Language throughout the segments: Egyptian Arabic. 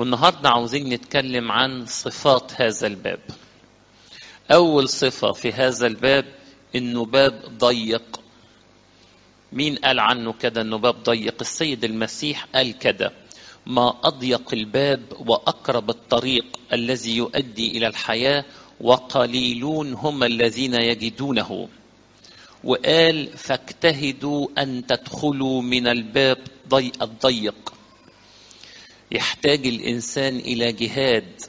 والنهارده عاوزين نتكلم عن صفات هذا الباب اول صفه في هذا الباب انه باب ضيق مين قال عنه كده انه باب ضيق السيد المسيح قال كده ما اضيق الباب واقرب الطريق الذي يؤدي الى الحياه وقليلون هم الذين يجدونه وقال فاجتهدوا ان تدخلوا من الباب ضي الضيق يحتاج الانسان الى جهاد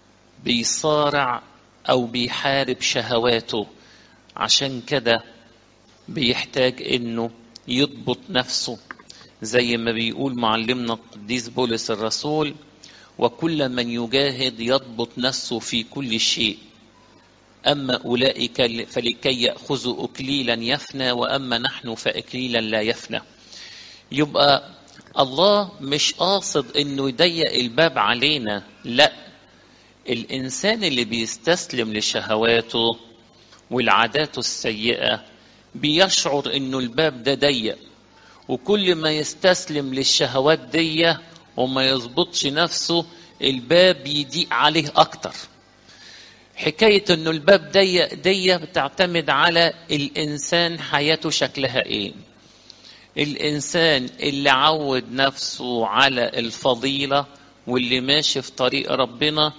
بيصارع او بيحارب شهواته عشان كده بيحتاج انه يضبط نفسه زي ما بيقول معلمنا القديس بولس الرسول وكل من يجاهد يضبط نفسه في كل شيء أما أولئك فلكي يأخذوا أكليلا يفنى وأما نحن فأكليلا لا يفنى يبقى الله مش قاصد انه يضيق الباب علينا لا الانسان اللي بيستسلم لشهواته والعادات السيئه بيشعر انه الباب ده ضيق وكل ما يستسلم للشهوات دي وما يظبطش نفسه الباب يضيق عليه اكتر حكاية انه الباب ضيق دي بتعتمد على الانسان حياته شكلها ايه الانسان اللي عود نفسه على الفضيلة واللي ماشي في طريق ربنا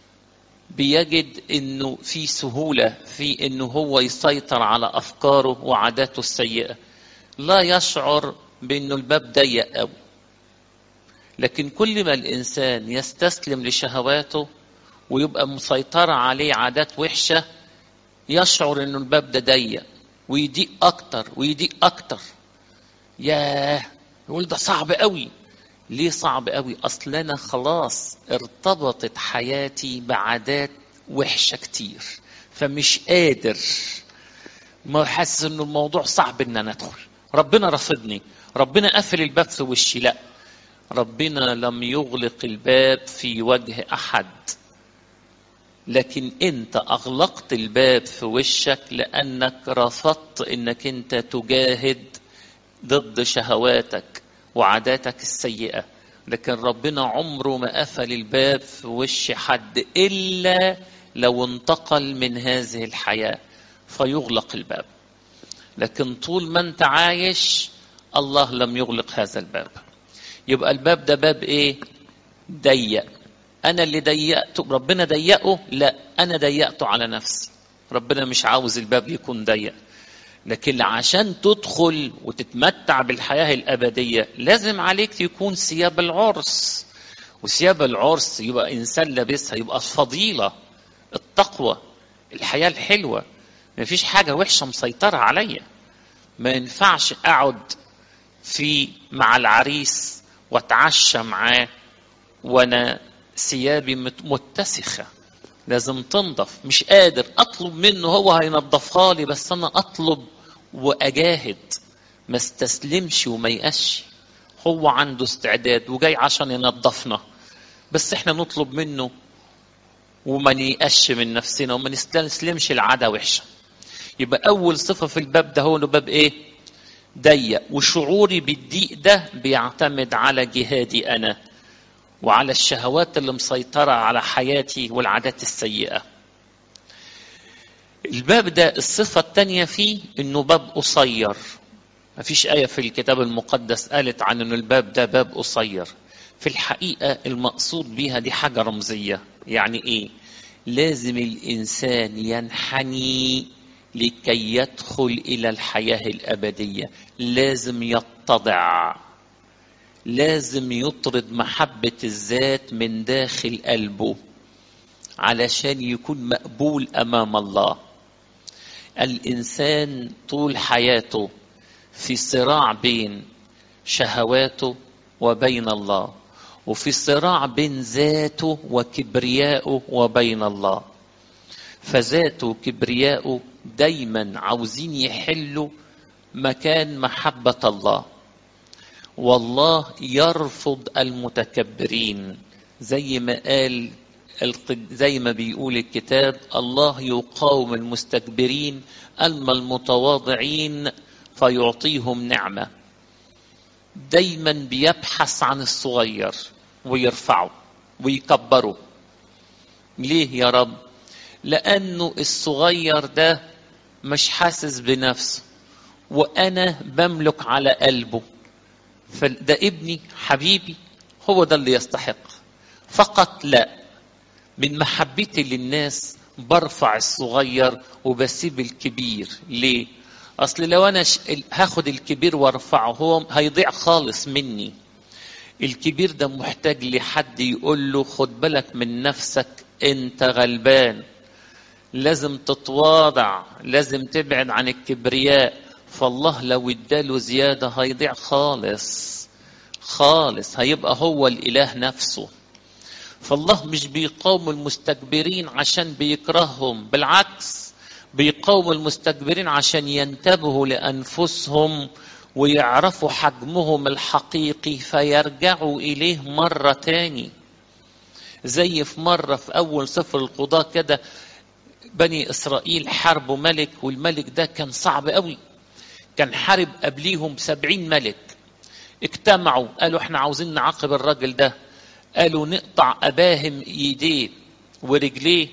بيجد انه في سهولة في انه هو يسيطر على افكاره وعاداته السيئة لا يشعر بانه الباب ضيق قوي لكن كل ما الانسان يستسلم لشهواته ويبقى مسيطرة عليه عادات وحشة يشعر انه الباب ده ضيق ويضيق اكتر ويضيق اكتر ياه يقول ده صعب قوي ليه صعب قوي اصل انا خلاص ارتبطت حياتي بعادات وحشة كتير فمش قادر ما حاسس انه الموضوع صعب ان انا ادخل ربنا رفضني ربنا قفل الباب في وشي لا ربنا لم يغلق الباب في وجه احد لكن انت اغلقت الباب في وشك لانك رفضت انك انت تجاهد ضد شهواتك وعاداتك السيئه لكن ربنا عمره ما قفل الباب في وش حد الا لو انتقل من هذه الحياه فيغلق الباب لكن طول ما انت عايش الله لم يغلق هذا الباب يبقى الباب ده باب ايه ضيق انا اللي ضيقته ربنا ضيقه لا انا ضيقته على نفسي ربنا مش عاوز الباب يكون ضيق لكن عشان تدخل وتتمتع بالحياة الأبدية لازم عليك يكون ثياب العرس وثياب العرس يبقى إنسان لابسها يبقى الفضيلة التقوى الحياة الحلوة ما فيش حاجة وحشة مسيطرة عليا ما ينفعش أقعد في مع العريس واتعشى معاه وانا ثيابي متسخه لازم تنضف مش قادر اطلب منه هو هينضفها لي بس انا اطلب واجاهد ما استسلمش وما يقش هو عنده استعداد وجاي عشان ينضفنا بس احنا نطلب منه وما نيقش من نفسنا وما نستسلمش العادة وحشة يبقى أول صفة في الباب ده هو باب إيه؟ ضيق وشعوري بالضيق ده بيعتمد على جهادي أنا وعلى الشهوات اللي مسيطرة على حياتي والعادات السيئة الباب ده الصفة الثانية فيه إنه باب قصير ما فيش آية في الكتاب المقدس قالت عن إنه الباب ده باب قصير في الحقيقة المقصود بيها دي حاجة رمزية يعني إيه لازم الإنسان ينحني لكي يدخل إلى الحياة الأبدية لازم يتضع لازم يطرد محبة الذات من داخل قلبه علشان يكون مقبول أمام الله الإنسان طول حياته في صراع بين شهواته وبين الله وفي صراع بين ذاته وكبريائه وبين الله فذاته وكبريائه دايما عاوزين يحلوا مكان محبة الله والله يرفض المتكبرين زي ما قال زي ما بيقول الكتاب الله يقاوم المستكبرين أما المتواضعين فيعطيهم نعمة دايما بيبحث عن الصغير ويرفعه ويكبره ليه يا رب لانه الصغير ده مش حاسس بنفسه وانا بملك على قلبه فده ابني حبيبي هو ده اللي يستحق فقط لا من محبتي للناس برفع الصغير وبسيب الكبير ليه اصل لو انا ش... هاخد الكبير وارفعه هو هيضيع خالص مني الكبير ده محتاج لحد يقول له خد بالك من نفسك انت غلبان لازم تتواضع لازم تبعد عن الكبرياء فالله لو اداله زيادة هيضيع خالص خالص هيبقى هو الإله نفسه فالله مش بيقاوم المستكبرين عشان بيكرههم بالعكس بيقاوم المستكبرين عشان ينتبهوا لأنفسهم ويعرفوا حجمهم الحقيقي فيرجعوا إليه مرة تاني زي في مرة في أول سفر القضاء كده بني إسرائيل حاربوا ملك والملك ده كان صعب قوي كان حارب قبليهم سبعين ملك اجتمعوا قالوا احنا عاوزين نعاقب الراجل ده قالوا نقطع أباهم ايديه ورجليه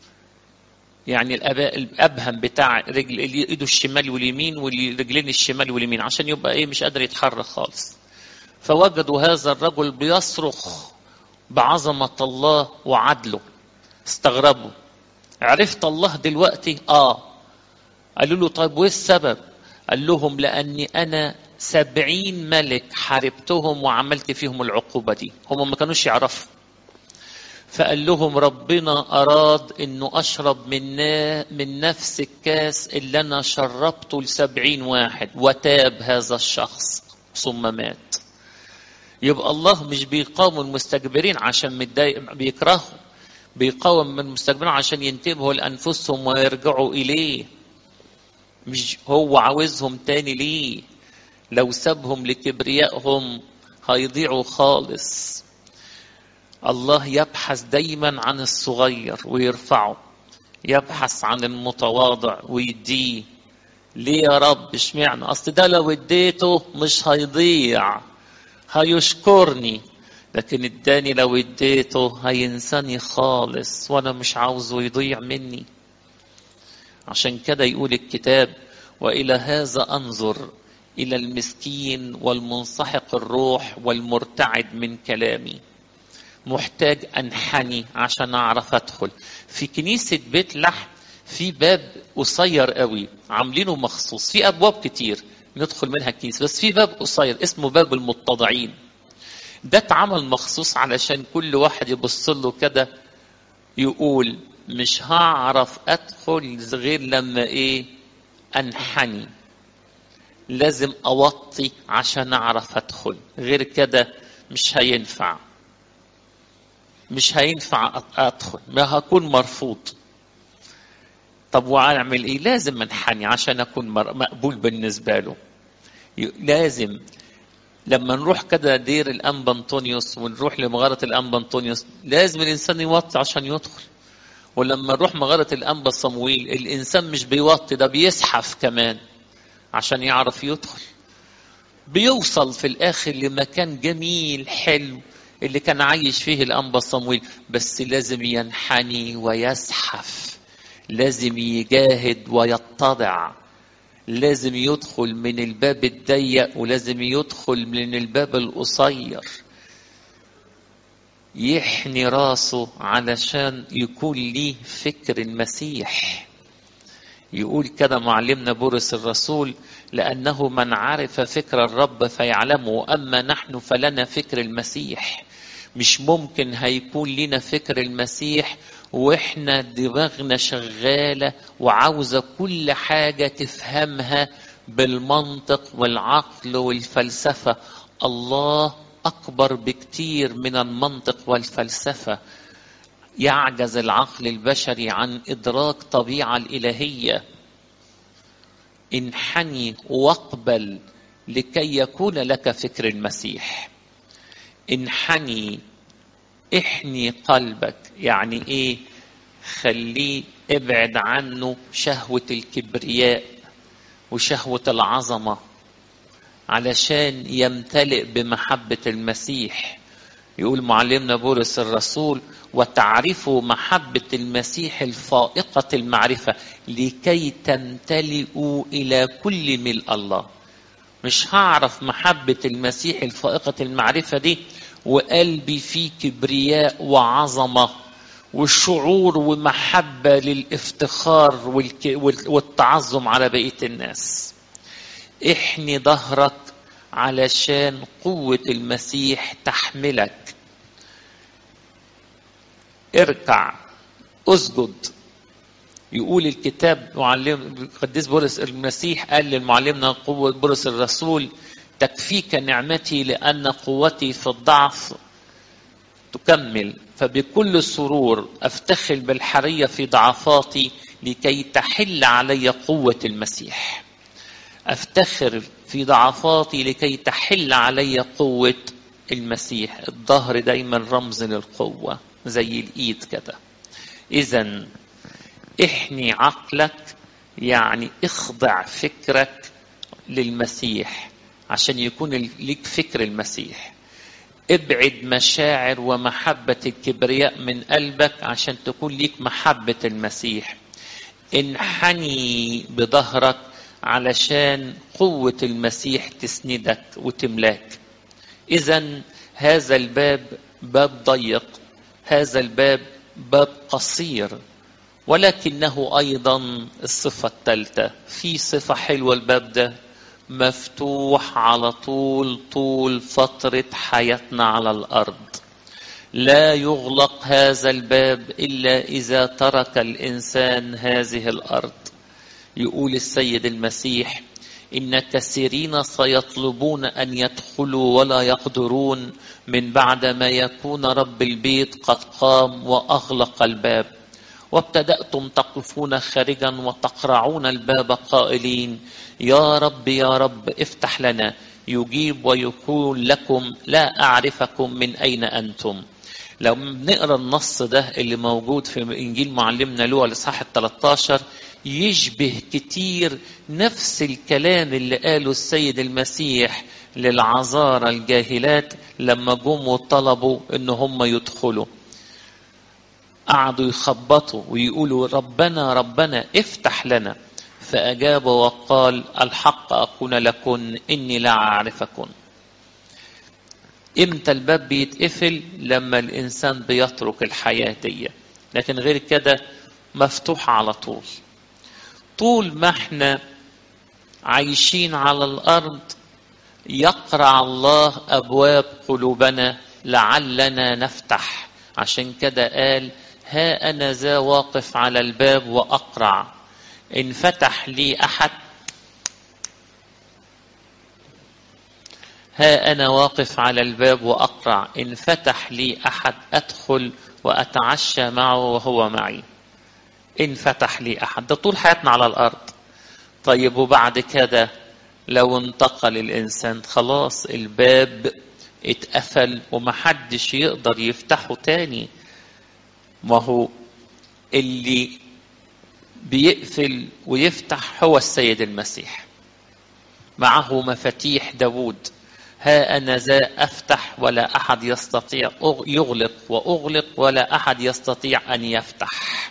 يعني الأباء الأبهم بتاع رجل ايده الشمال واليمين والرجلين الشمال واليمين عشان يبقى ايه مش قادر يتحرك خالص فوجدوا هذا الرجل بيصرخ بعظمة الله وعدله استغربوا عرفت الله دلوقتي اه قالوا له طيب وايه السبب قال لهم لاني انا سبعين ملك حاربتهم وعملت فيهم العقوبة دي هم ما كانوش يعرفوا فقال لهم ربنا أراد أنه أشرب من, من نفس الكاس اللي أنا شربته لسبعين واحد وتاب هذا الشخص ثم مات يبقى الله مش بيقاوم المستكبرين عشان متضايق بيكرههم بيقاوم من المستكبرين عشان ينتبهوا لأنفسهم ويرجعوا إليه مش هو عاوزهم تاني ليه لو سابهم لكبريائهم هيضيعوا خالص الله يبحث دايما عن الصغير ويرفعه يبحث عن المتواضع ويديه ليه يا رب اشمعنى اصل ده لو اديته مش هيضيع هيشكرني لكن اداني لو اديته هينساني خالص وانا مش عاوزه يضيع مني عشان كده يقول الكتاب والى هذا انظر الى المسكين والمنسحق الروح والمرتعد من كلامي محتاج انحني عشان اعرف ادخل في كنيسه بيت لحم في باب قصير قوي عاملينه مخصوص في ابواب كتير ندخل منها الكنيسه بس في باب قصير اسمه باب المتضعين ده اتعمل مخصوص علشان كل واحد يبص له كده يقول مش هعرف ادخل غير لما ايه انحني لازم اوطي عشان اعرف ادخل غير كده مش هينفع مش هينفع ادخل ما هكون مرفوض طب واعمل ايه لازم انحني عشان اكون مقبول بالنسبه له لازم لما نروح كده دير الانبا انطونيوس ونروح لمغاره الانبا انطونيوس لازم الانسان يوطي عشان يدخل ولما نروح مغاره الانبا صمويل الانسان مش بيوطي ده بيزحف كمان عشان يعرف يدخل بيوصل في الاخر لمكان جميل حلو اللي كان عايش فيه الانبا صمويل بس لازم ينحني ويزحف لازم يجاهد ويتضع لازم يدخل من الباب الضيق ولازم يدخل من الباب القصير يحني راسه علشان يكون ليه فكر المسيح يقول كده معلمنا بولس الرسول لأنه من عرف فكر الرب فيعلمه أما نحن فلنا فكر المسيح مش ممكن هيكون لنا فكر المسيح واحنا دماغنا شغالة وعاوزة كل حاجة تفهمها بالمنطق والعقل والفلسفة الله أكبر بكتير من المنطق والفلسفة يعجز العقل البشري عن إدراك طبيعة الإلهية انحني واقبل لكي يكون لك فكر المسيح انحني احني قلبك يعني ايه خليه ابعد عنه شهوة الكبرياء وشهوة العظمة علشان يمتلئ بمحبة المسيح يقول معلمنا بولس الرسول وتعرفوا محبة المسيح الفائقة المعرفة لكي تمتلئوا إلى كل ملء الله مش هعرف محبة المسيح الفائقة المعرفة دي وقلبي فيه كبرياء وعظمة والشعور ومحبة للافتخار والتعظم على بقية الناس احني ظهرك علشان قوة المسيح تحملك اركع اسجد يقول الكتاب معلم القديس بولس المسيح قال للمعلمنا قوة بولس الرسول تكفيك نعمتي لأن قوتي في الضعف تكمل فبكل سرور أفتخر بالحرية في ضعفاتي لكي تحل علي قوة المسيح أفتخر في ضعفاتي لكي تحل علي قوة المسيح الظهر دايما رمز للقوة زي الإيد كده إذا احني عقلك يعني اخضع فكرك للمسيح عشان يكون ليك فكر المسيح ابعد مشاعر ومحبة الكبرياء من قلبك عشان تكون ليك محبة المسيح انحني بظهرك علشان قوة المسيح تسندك وتملاك إذا هذا الباب باب ضيق هذا الباب باب قصير ولكنه أيضا الصفة الثالثة في صفة حلوة الباب ده مفتوح على طول طول فترة حياتنا على الأرض لا يغلق هذا الباب إلا إذا ترك الإنسان هذه الأرض يقول السيد المسيح إن كثيرين سيطلبون أن يدخلوا ولا يقدرون من بعد ما يكون رب البيت قد قام وأغلق الباب وابتدأتم تقفون خارجا وتقرعون الباب قائلين يا رب يا رب افتح لنا يجيب ويقول لكم لا أعرفكم من أين أنتم لو بنقرا النص ده اللي موجود في انجيل معلمنا لوقا الاصحاح ال 13 يشبه كتير نفس الكلام اللي قاله السيد المسيح للعذارى الجاهلات لما جم وطلبوا ان هم يدخلوا قعدوا يخبطوا ويقولوا ربنا ربنا افتح لنا فأجاب وقال الحق أقول لكن إني لا أعرفكن امتى الباب بيتقفل لما الإنسان بيترك الحياة دي لكن غير كده مفتوح على طول طول ما احنا عايشين على الأرض يقرع الله أبواب قلوبنا لعلنا نفتح عشان كده قال ها أنا ذا واقف على الباب وأقرع إن فتح لي أحد ها أنا واقف على الباب وأقرع إن فتح لي أحد أدخل وأتعشى معه وهو معي إن فتح لي أحد ده طول حياتنا على الأرض طيب وبعد كده لو انتقل الإنسان خلاص الباب اتقفل ومحدش يقدر يفتحه تاني ما هو اللي بيقفل ويفتح هو السيد المسيح معه مفاتيح داوود ها أنا ذا أفتح ولا أحد يستطيع يغلق وأغلق ولا أحد يستطيع أن يفتح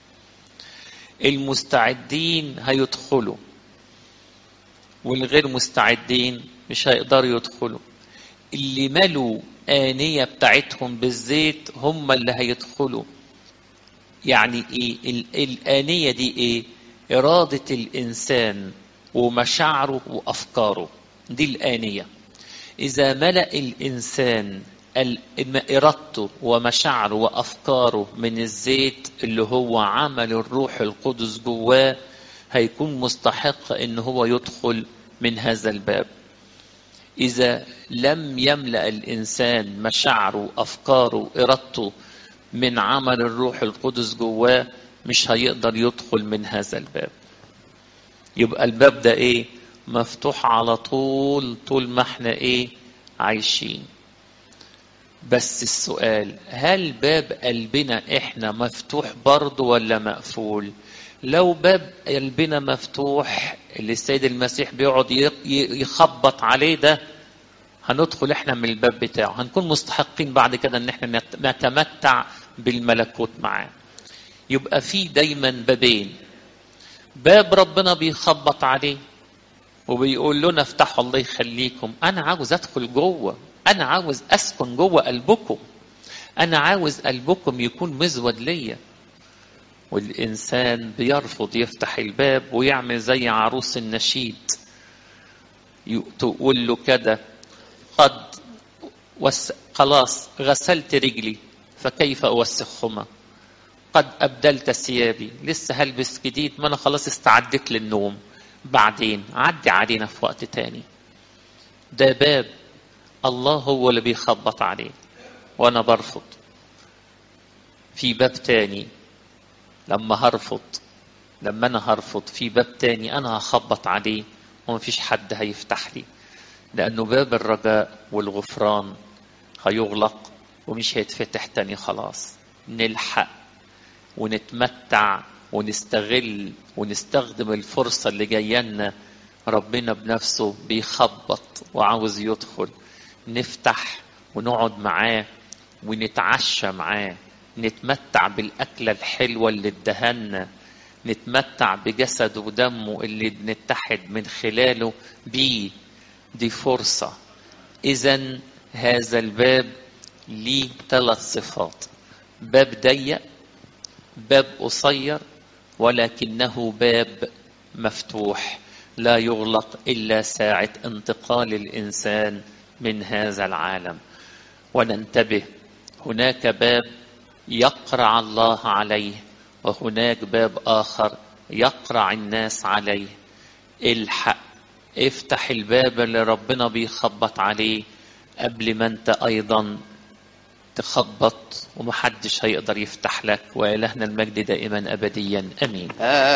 المستعدين هيدخلوا والغير مستعدين مش هيقدروا يدخلوا اللي ملوا آنية بتاعتهم بالزيت هم اللي هيدخلوا يعني ايه الآنية دي ايه إرادة الإنسان ومشاعره وأفكاره دي الآنية إذا ملأ الإنسان إرادته ومشاعره وأفكاره من الزيت اللي هو عمل الروح القدس جواه هيكون مستحق إن هو يدخل من هذا الباب إذا لم يملأ الإنسان مشاعره أفكاره إرادته من عمل الروح القدس جواه مش هيقدر يدخل من هذا الباب يبقى الباب ده ايه مفتوح على طول طول ما احنا ايه عايشين بس السؤال هل باب قلبنا احنا مفتوح برضه ولا مقفول لو باب قلبنا مفتوح اللي السيد المسيح بيقعد يخبط عليه ده هندخل احنا من الباب بتاعه هنكون مستحقين بعد كده ان احنا نت- نتمتع بالملكوت معاه يبقى في دايما بابين باب ربنا بيخبط عليه وبيقول لنا افتحوا الله يخليكم انا عاوز ادخل جوه انا عاوز اسكن جوه قلبكم انا عاوز قلبكم يكون مزود ليا والانسان بيرفض يفتح الباب ويعمل زي عروس النشيد ي- تقول له كده قد وس... خلاص غسلت رجلي فكيف اوسخهما قد ابدلت ثيابي لسه هلبس جديد ما انا خلاص استعدت للنوم بعدين عدي علينا في وقت تاني ده باب الله هو اللي بيخبط عليه وانا برفض في باب تاني لما هرفض لما انا هرفض في باب تاني انا هخبط عليه ومفيش حد هيفتح لي لانه باب الرجاء والغفران هيغلق ومش هيتفتح تاني خلاص نلحق ونتمتع ونستغل ونستخدم الفرصة اللي جاية لنا ربنا بنفسه بيخبط وعاوز يدخل نفتح ونقعد معاه ونتعشى معاه نتمتع بالأكلة الحلوة اللي ادهنا نتمتع بجسده ودمه اللي بنتحد من خلاله بيه دي فرصة إذا هذا الباب ليه ثلاث صفات باب ضيق باب قصير ولكنه باب مفتوح لا يغلق الا ساعه انتقال الانسان من هذا العالم وننتبه هناك باب يقرع الله عليه وهناك باب اخر يقرع الناس عليه الحق افتح الباب اللي ربنا بيخبط عليه قبل ما انت ايضا تخبط ومحدش هيقدر يفتح لك وإلهنا المجد دائما أبديا أمين